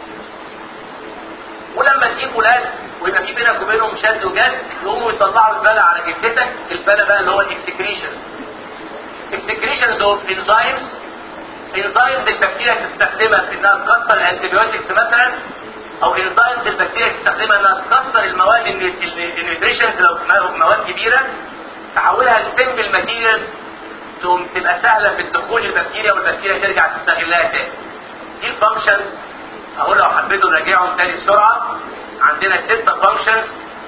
ولما تجيب ولاد ويبقى في بينك وبينهم شد وجذب يقوموا يطلعوا البلا على جدتك البلا بقى اللي هو الاكسكريشن اكسكريشنز اوف انزيمز انزيمز البكتيريا تستخدمها في انها تكسر الانتيبيوتكس مثلا او انزيمز البكتيريا تستخدمها انها تكسر المواد النيوتريشنز لو مواد كبيره تحولها لسمبل ماتيريالز تقوم تبقى سهله في الدخول البكتيريا والبكتيريا ترجع تستغلها تاني دي الفانكشنز اهو لو حبيتوا نراجعهم تاني بسرعه عندنا ستة فانكشنز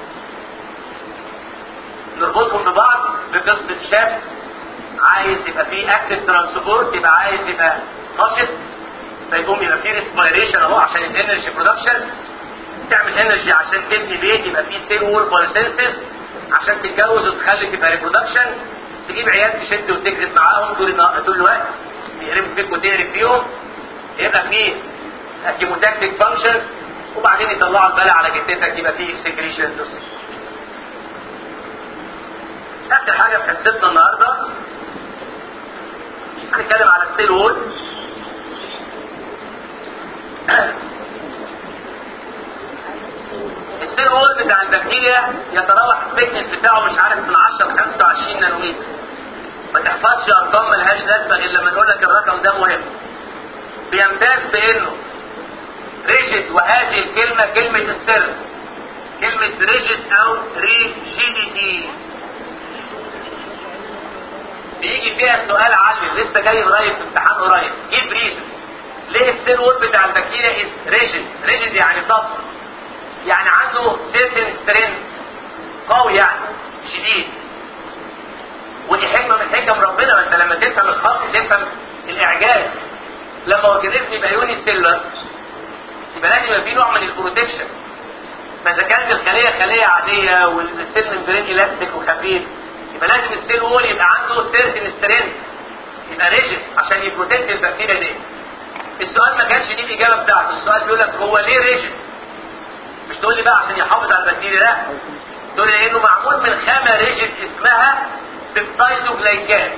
نربطهم ببعض بقصة شاب عايز يبقى فيه اكتف ترانسبورت يبقى عايز يبقى نشط فيقوم يبقى فيه ريسبيريشن اهو عشان الانرجي برودكشن تعمل انرجي عشان تبني بيت يبقى فيه سيل وول بايوسينثيس عشان تتجوز وتخلف يبقى ريبرودكشن تجيب عيال تشد وتكذب معاهم طول طول الوقت يقربوا فيك وتقرب فيهم يبقى فيه اكيموتاكتيك فانكشنز وبعدين يطلعوا البلا على جثتك يبقى فيه اكسكريشنز اخر حاجه في حصتنا النهارده هنتكلم على السيل وول السيل وول بتاع البكتيريا يتراوح الثيكنس بتاعه مش عارف من 10 ل 25 نانومتر ما تحفظش ارقام ملهاش لازمه الا لما نقول لك الرقم ده مهم بيمتاز بانه ريجيد وهذه الكلمة كلمة السر كلمة ريجيد او ريجيديتي بيجي فيها سؤال علم لسه جاي قريب في امتحان قريب جيب ريجن ليه السيل وول بتاع البكتيريا از ريجيد ريجيد يعني طفل يعني عنده عنده سيرتن سترينث قوي يعني شديد ودي حكمه من حكم ربنا ما انت لما تفهم الخط تفهم الاعجاز لما اورجانيزم يبقى يوني سيلر يبقى لازم يبقى في نوع من البروتكشن فاذا كانت الخليه خليه عاديه والسيل ممبرين الاستيك وخفيف يبقى لازم السيل وول يبقى عنده سيرتن سترينث يبقى ريجن عشان يبروتكت البكتيريا دي السؤال ما كانش دي الاجابه بتاعته السؤال بيقول لك هو ليه ريجن مش تقول لي بقى عشان يحافظ على البكتيريا لا تقول لي لانه معمول من خامه ريجن اسمها بيبتايدوجلايكان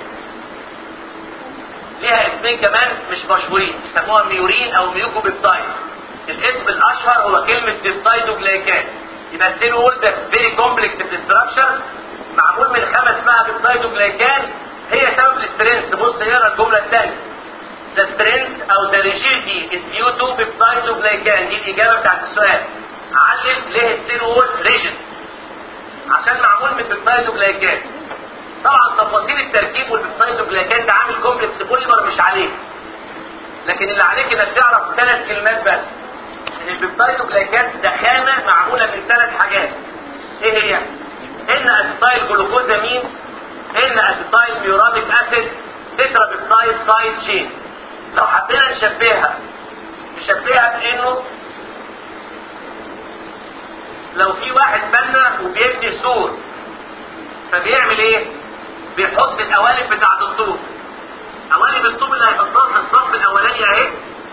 ليها اسمين كمان مش مشهورين يسموها ميورين او ميوكو بيبتايد الاسم الاشهر هو كلمه بيبتايدوجلايكان يبقى السيل وول ده فيري كومبلكس في الاستراكشر معمول من خامه اسمها بيبتايدوجلايكان هي سبب الاسترنس بص اقرا الجمله الثانيه The strength او the rigidity is due to peptidoglycan دي الاجابه بتاعت السؤال علم ليه السيل وول ريجن عشان معمول من بيبتايدوجلايكان طبعا تفاصيل التركيب والبيبتايدوجلايكان ده عامل كومبلكس بوليمر مش عليه لكن اللي عليك انك تعرف ثلاث كلمات بس ان البيبتايدوجلايكان ده خامه معموله من ثلاث حاجات ايه هي؟ ان اسيتايل جلوكوزامين ان اسيتايل ميوراميك اسيد تترا بيبتايد سايد تشين لو حبينا نشبهها نشبهها بانه لو في واحد بنا وبيبني سور فبيعمل ايه؟ بيحط القوالب بتاعت الطوب قوالب الطوب اللي هيحطها في الصف الاولاني اهي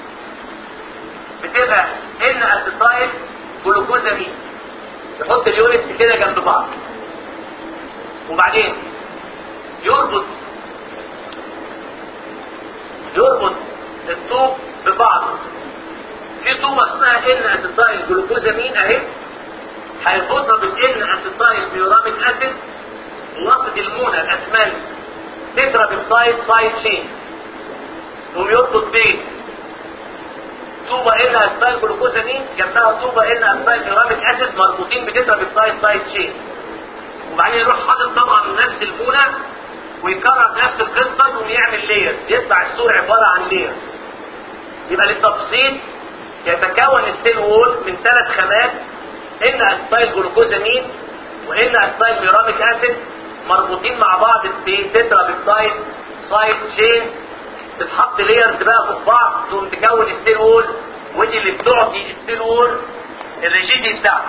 بتبقى ان اسيتايل جلوكوزامين يحط اليونتس كده جنب بعض وبعدين يربط يربط الطوب ببعضه في طوبة اسمها ان اسيتايل جلوكوزامين اهي هيربطها بالان اسيتايل بيوراميك اسيد ووسط المونة الاسمنت تترا بيبتايد سايد تشين يقوم يربط بين طوبة ان اسيتايل جلوكوزامين جنبها طوبة ان اسيتايل بيوراميك اسيد مربوطين بتترا بيبتايد سايد تشين وبعدين يروح حاطط طبقة من نفس المونة ويكرر نفس القصة يقوم يعمل ليرز يطلع السور عبارة عن ليرز يبقى للتبسيط يتكون السيل وول من ثلاث خامات ان اسيتايل جلوكوزامين وان اسيتايل ميراميك اسيد مربوطين مع بعض في تترا بيبتايد سايد تشين تتحط ليرز بقى فوق بعض تقوم تكون السيل وول ودي اللي بتعطي السيل وول الريجيدي بتاعها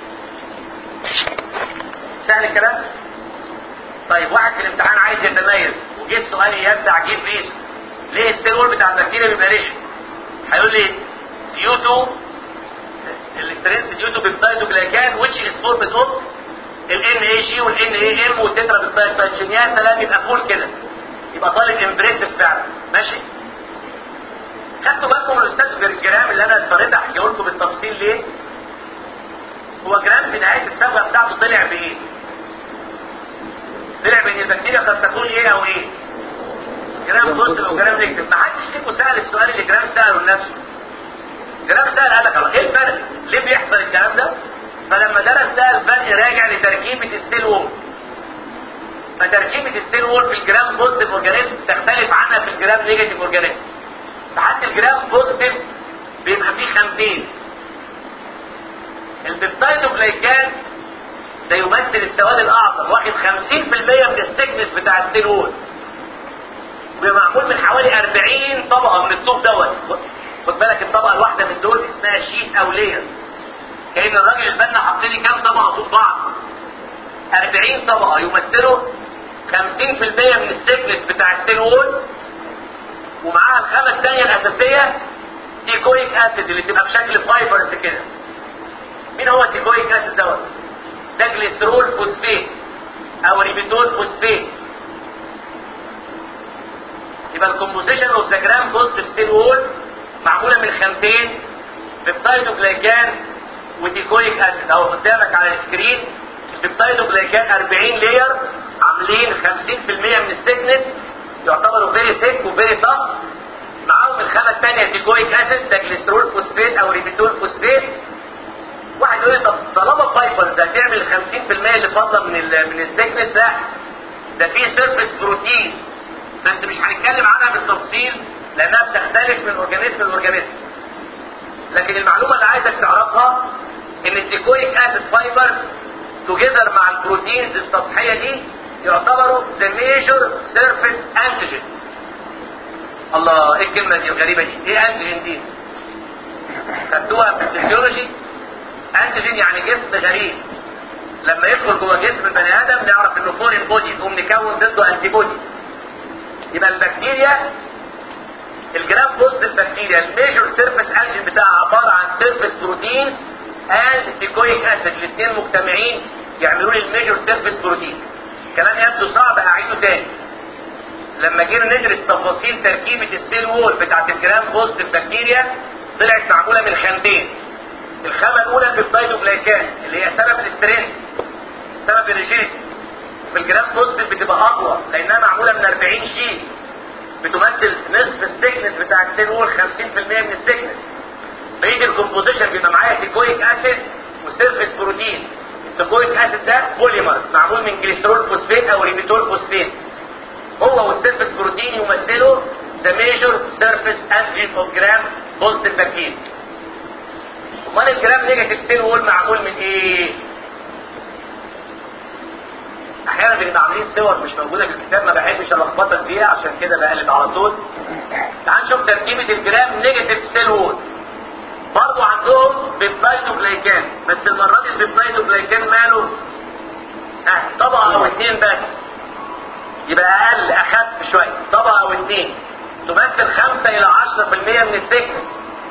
سهل الكلام؟ طيب واحد في الامتحان عايز يتميز وجه السؤال يبدع جيب ليش ليه السيل وول بتاع البكتيريا بيبقى ريش هيقول لي ديو تو الاسترنس ديو تو بيبتايدوجلايكان which is formed of ال NAG وال NAM والتترا بيبتايد يا سلام يبقى فول كده يبقى طالب امبريسيف فعلا ماشي خدتوا بالكم من الاستاذ الجرام اللي انا اضطريت احكي لكم بالتفصيل ليه هو جرام في نهايه الصبغه بتاعته طلع بايه طلع بان البكتيريا قد تكون ايه او ايه جرام بوزيتيف او جرام نيجاتيف ما حدش فيكم سال السؤال اللي جرام ساله لنفسه جرام سال قال لك الله ايه الفرق ليه بيحصل الكلام ده فلما درس ده الفرق راجع لتركيبه السيل وول فتركيبه السيل وول في الجرام بوزيتيف اورجانيزم تختلف عنها في الجرام نيجاتيف اورجانيزم فحتى الجرام بوزيتيف بيبقى فيه خامتين البيبتايدوجلايكان ده يمثل السواد الاعظم واخد 50% من السكنس بتاع السيل وول وبيبقى معمول من حوالي 40 طبقه من الطوب دوت خد بالك الطبقه الواحده من دول اسمها شيت او لير كأن الراجل الفني حط لي كام طبقه فوق بعض 40 طبقه يمثلوا 50% من السكنس بتاع السيل وول ومعاها الخامه الثانيه الاساسيه تيكويك اسيد اللي تبقى بشكل فايبرز كده مين هو التيكويك اسيد دوت ده جليسرول فوسفيت او ريبيتول فوسفيت يبقى الكومبوزيشن اوف ذا جرام بوزيتيف سيل وول معموله من خامتين بيبتايدوجلايكان وديكويك اسيد اهو قدامك على السكرين البيبتايدوجلايكان 40 لير عاملين 50% من السكنس يعتبروا فيري ثيك وفيري طف معاهم الخامه الثانيه ديكويك اسيد ده جليسرول فوسفيت او ريبيتول فوسفيت واحد يقول لي طب طالما فايبرز هتعمل ال 50% اللي فاضله من ال من الثيكنس لا ده في سيرفيس بروتين بس مش هنتكلم عنها بالتفصيل لانها بتختلف من اورجانيزم لاورجانيزم لكن المعلومه اللي عايزك تعرفها ان التيكويك اسيد فايبرز توجذر مع البروتينز السطحيه دي يعتبروا ذا ميجور سيرفيس انتيجين الله ايه الكلمه دي الغريبه دي ايه انتيجين دي خدتوها في الفسيولوجي انتيجين يعني جسم غريب لما يدخل جوه جسم البني ادم نعرف انه فورين بودي نقوم نكون ضده انتي بودي يبقى البكتيريا الجرام بوست البكتيريا الميجور سيرفيس انجين بتاعها عباره عن سيرفيس بروتينز اند تيكويك اسيد الاثنين مجتمعين يعملوا لي الميجور سيرفيس بروتين كلام يبدو صعب هعيده تاني لما جينا ندرس تفاصيل تركيبه السيل وول بتاعت الجرام بوست البكتيريا طلعت معموله من خامتين الخامه الاولى البيبتايدوجلايكان اللي هي سبب الاسترينس سبب الريجيت في الجرام بوزيتيف بتبقى اقوى لانها معموله من 40 شيء بتمثل نصف السكنس بتاع السيل وول 50% من السكنس بقيه الكومبوزيشن بيبقى معايا تيكويك اسيد وسيرفيس بروتين التيكويك اسيد ده بوليمر معمول من جليسرول فوسفات او ريبيتول فوسفات هو والسيرفيس بروتين يمثلوا ذا ميجور سيرفيس انجين اوف جرام بوزيتيف بكتيريا امال الجرام نيجاتيف سيل وول معمول من ايه احيانا بنبقى عاملين صور مش موجوده في الكتاب ما بحبش الخبطك فيها عشان كده بقلب على طول تعال نشوف تركيبه الجرام نيجاتيف سيل وول برضه عندهم بيبتايدوجلايكان بس المره دي البيبتايدوجلايكان ماله اه طبقه او اتنين بس يبقى اقل اخف شويه طبقه او اتنين تمثل 5 الى 10% من الثيكنس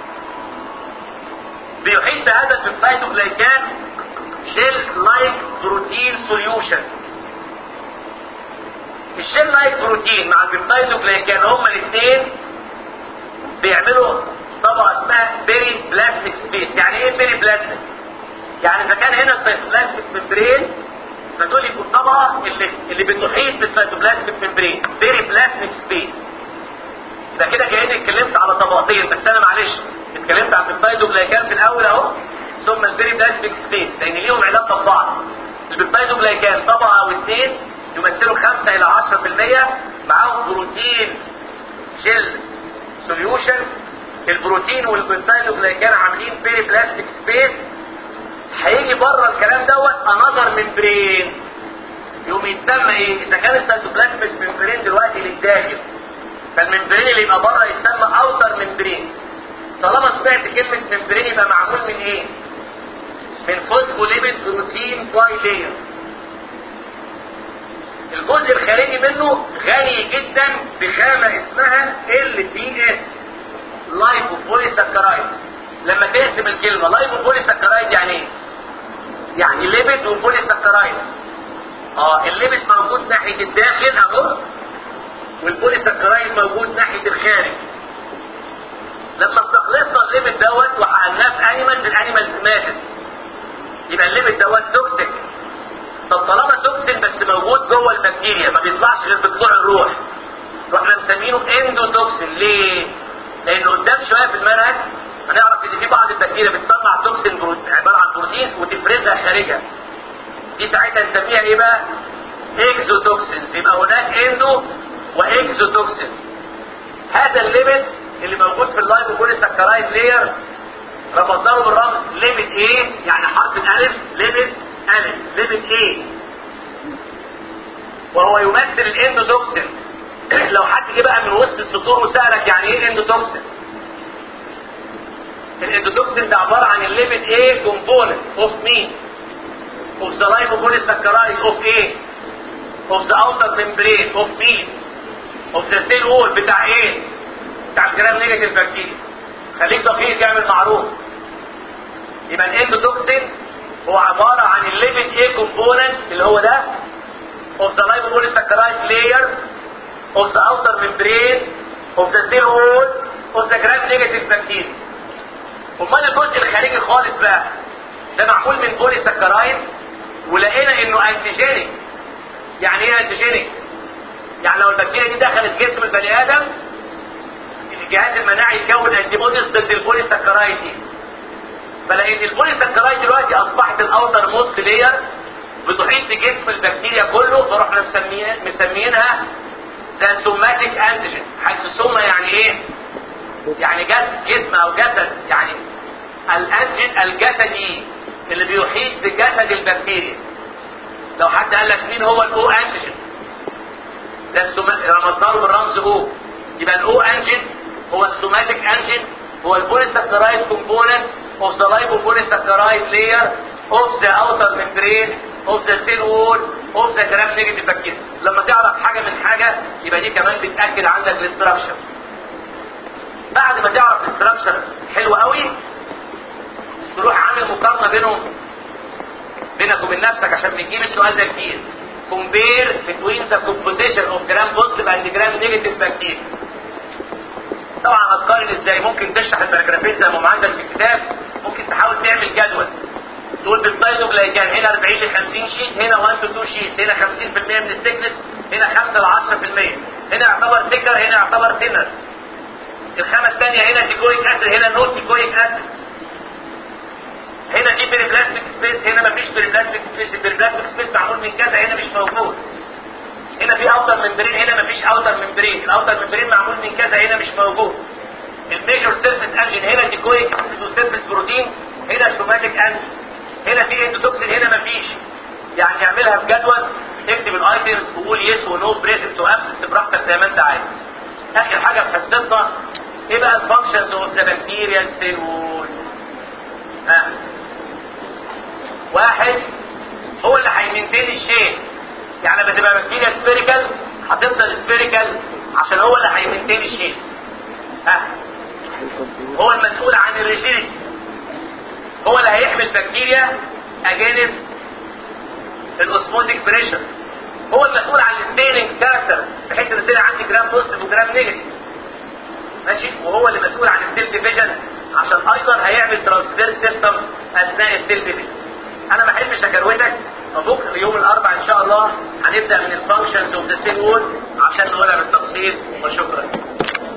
بيحيط بهذا البيبتايدوجلايكان جيل لايك بروتين سوليوشن الجيل لايك بروتين مع البيبتايدوجلايكان هما الاثنين بيعملوا طبقه اسمها بيري بلاستيك سبيس يعني ايه بيري بلاستيك يعني اذا كان هنا السيتوبلازميك ممبرين فدول يبقوا الطبقه اللي اللي بتحيط بالسيتوبلازميك ممبرين بيري بلاستيك سبيس يبقى كده كاني اتكلمت على طبقتين بس انا معلش اتكلمت عن البيبتايدوجلايكان في الاول اهو ثم البيري بلاستيك سبيس لان ليهم علاقه ببعض البيبتايدوجلايكان طبقه او اثنين يمثلوا 5 الى 10% معاهم بروتين جل سوليوشن البروتين والبيبتايدوجلايكان عاملين بيري بلاستيك سبيس هيجي بره الكلام دوت انذر ممبرين يقوم يتسمى ايه اذا كان السيتوبلازميك ممبرين دلوقتي للداخل فالممبرين اللي يبقى بره يتسمى اوتر ممبرين طالما سمعت كلمة ممبرين يبقى معمول من ايه من فوسفوليبيد بروتين باي لاير الجزء الخارجي منه غني جدا بخامة اسمها ال بي اس لايبوبوليساكرايد لما تقسم الكلمة لايبوبوليساكرايد يعني ايه يعني ليبيد وبوليساكرايد اه الليبيد موجود ناحية الداخل اهو والبوليساكرايد موجود ناحية الخارج لما استخلصنا الليبيد دوت وحقناه في انيمالز الانيمالز ماتت يبقى الليبيد دوت توكسيك طب طالما توكسين بس موجود جوه البكتيريا ما بيطلعش غير بطلوع الروح واحنا مسمينه اندوتوكسين ليه؟ لان قدام شويه في المنهج هنعرف ان في بعض البكتيريا بتصنع توكسين برو... عباره عن بروتين وتفرزها خارجها دي ساعتها نسميها ايه بقى؟ اكزوتوكسينز يبقى هناك اندو واكزوتوكسينز هذا الليبيد اللي موجود في اللايبوبوليساكرايد لاير ربطنا له بالرمز ليميت ايه يعني حرف الالف ليميت الف ليميت ايه وهو يمثل الاندوتوكسين لو حد جه بقى من وسط السطور وسالك يعني ايه اندوتوكسين الاندوتوكسين ده عباره عن الليميت ايه كومبوننت اوف مين اوف ذا لايبوبوليساكرايد اوف ايه اوف ذا اوتر ممبرين اوف مين اوف ذا سيل وول بتاع ايه بتاع الجرام نيجاتيف بكتيريا خليك دقيق اعمل معروف يبقى الاندوتوكسين هو عبارة عن الليبيد ايه كومبوننت اللي هو ده of the lipopolysaccharide layer of the outer membrane of the cell wall of the gram negative bacteria امال الجزء الخارجي خالص بقى ده معمول من بوليساكرايد ولقينا انه انتيجينيك يعني ايه انتيجينيك يعني لو البكتيريا دي دخلت جسم البني ادم الجهاز المناعي يكون انتي بوديز ضد البوليساكرايد دي فلان البوليساكرايد دلوقتي اصبحت الاوتر موست لاير بتحيط بجسم البكتيريا كله فرحنا مسميين مسميينها ذا سوماتيك انتيجين حيث سوما يعني ايه؟ يعني جسم جسم او جسد يعني الانتيجين الجسدي اللي بيحيط بجسد البكتيريا لو حد قال لك مين هو الاو انتيجين ده السوما... رمزناه بالرمز او يبقى الاو انجين هو السوماتيك انجين هو البوليساكرايد كومبوننت اوف ذا لايبوبوليساكرايد لاير اوف ذا اوتر ممبرين اوف ذا سيل وول اوف ذا جرام نيجاتيف بكتيريا لما تعرف حاجه من حاجه يبقى دي كمان بتاكد عندك الاستراكشر بعد ما تعرف الاستراكشر حلو قوي تروح عامل مقارنه بينهم بينك وبين نفسك عشان بتجيب السؤال ده كتير compare between the composition of gram positive and gram negative bacteria طبعا هتقارن ازاي ممكن تشرح الباراجرافين زي ما هم عندك في الكتاب ممكن تحاول تعمل جدول تقول بالتايلوجلايكان هنا 40 ل 50 شيت هنا 1 to 2 شيت هنا 50% من الثيكنس هنا 5 ل 10% هنا يعتبر ثيكر هنا يعتبر ثينر الخامه الثانيه هنا ديكويك اسيد هنا نوت ديكويك اسيد هنا دي بيريبلاستيك سبيس هنا مفيش بيريبلاستيك سبيس البيريبلاستيك سبيس معمول من كذا هنا مش موجود هنا في اوتر ممبرين هنا مفيش اوتر ممبرين الاوتر ممبرين معمول من كذا هنا مش موجود الميجور سيرفيس انجن هنا ديكويك سيرفيس بروتين هنا سوماتيك انجن هنا في اندوتوكسين هنا مفيش يعني اعملها في جدول اكتب الايتمز وقول يس ونو بريزنت وابسنت براحتك زي ما انت عايز اخر حاجه في حصتنا ايه بقى الفانكشنز اوف ذا بكتيريا سيل وول ها واحد هو اللي هيمنتين الشيء يعني لما تبقى بكتيريا سبيريكال هتفضل سبيريكال عشان هو اللي هيمنتين الشيء ها هو المسؤول عن الريجيديتي هو اللي هيحمي البكتيريا اجانب الاوسموتيك بريشر هو المسؤول عن الستيننج كاركتر بحيث ان طلع عندي جرام بوزيتيف وجرام نيجاتيف ماشي وهو اللي مسؤول عن السيل ديفيجن عشان ايضا هيعمل ترانسفير سيستم اثناء السيل ديفيجن انا ما احبش اكروتك فبكره يوم الاربعاء ان شاء الله هنبدا من الفانكشنز اوف ذا سيل وول عشان نقولها بالتفصيل وشكرا